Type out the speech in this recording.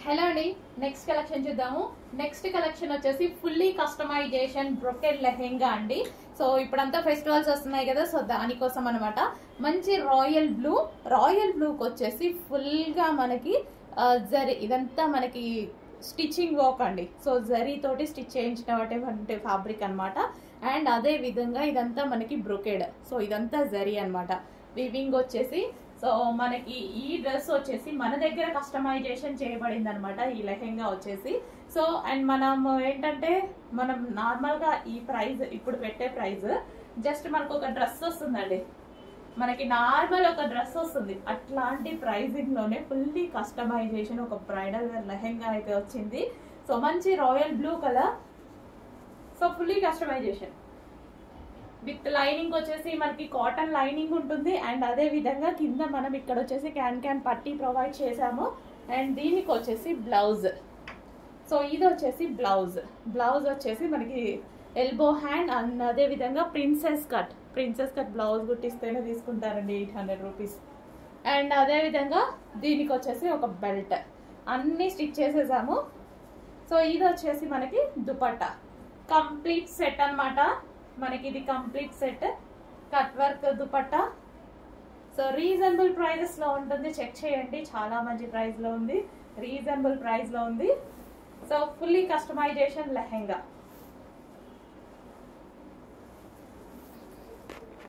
hello అండి next collection చూద్దాము next collection వచ్చేసి ఫుల్లీ కస్టమైజేషన్ బ్రొకెడ్ లెహెంగా అండి సో ఇప్పుడంతా ఫెస్టివల్స్ వస్తున్నాయి కదా సో దానికోసం అనమాట మంచి రాయల్ బ్లూ రాయల్ బ్లూకి వచ్చేసి ఫుల్గా మనకి ఆ, జరీ ఇదంతా మనకి స్టిచ్చింగ్ వర్క్ అండి సో జరీ తోటి స్టిచ్ చేయించినటువంటి ఫ్యాబ్రిక్ అన్నమాట అండ్ అదే విధంగా ఇదంతా మనకి బ్రొకెడ్ సో ఇదంతా జరీ అన్నమాట వివింగ్ వచ్చేసి సో మనకి ఈ డ్రెస్ వచ్చేసి మన దగ్గర కస్టమైజేషన్ చేయబడింది అనమాట ఈ లెహెంగా వచ్చేసి సో అండ్ మనం ఏంటంటే మనం నార్మల్ గా ఈ ప్రైస్ ఇప్పుడు పెట్టే ప్రైస్ జస్ట్ మనకు ఒక డ్రెస్ వస్తుందండి మనకి నార్మల్ ఒక డ్రెస్ వస్తుంది అట్లాంటి ప్రైజింగ్ లోనే ఫుల్లీ కస్టమైజేషన్ ఒక బ్రైడల్ వేర్ లెహెంగా అయితే వచ్చింది సో మంచి royal blue colour so fully customization with lining వచ్చేసి మనకి కాటన్ లైనింగ్ ఉంటుంది అండ్ అదే విధంగా కింద మనం ఇక్కడ వచ్చేసి క్యాన్ క్యాన్ పట్టీ ప్రొవైడ్ చేసాము అండ్ దీనికి వచ్చేసి బ్లౌజ్ సో ఇది వచ్చేసి బ్లౌజ్ బ్లౌజ్ వచ్చేసి మనకి ఎల్బో హ్యాండ్ అండ్ అదే విధంగా princess cut princess cut blouse కుట్టిస్తేనే తీసుకుంటారండి ఎయిట్ హండ్రెడ్ రూపీస్ అండ్ అదే విధంగా దీనికి వచ్చేసి ఒక బెల్ట్ అన్ని స్టిచ్ చేసేసాము సో ఇది వచ్చేసి మనకి దుపట్టా కంప్లీట్ సెట్ అన్నమాట మనకి ఇది complete set cut work dupatta so reasonable prices లో ఉంటుంది చెక్ చేయండి చాలా మంచి ప్రైస్ లో ఉంది రీజనబుల్ ప్రైస్ లో ఉంది సో ఫుల్లీ కస్టమైజేషన్ లెహెంగా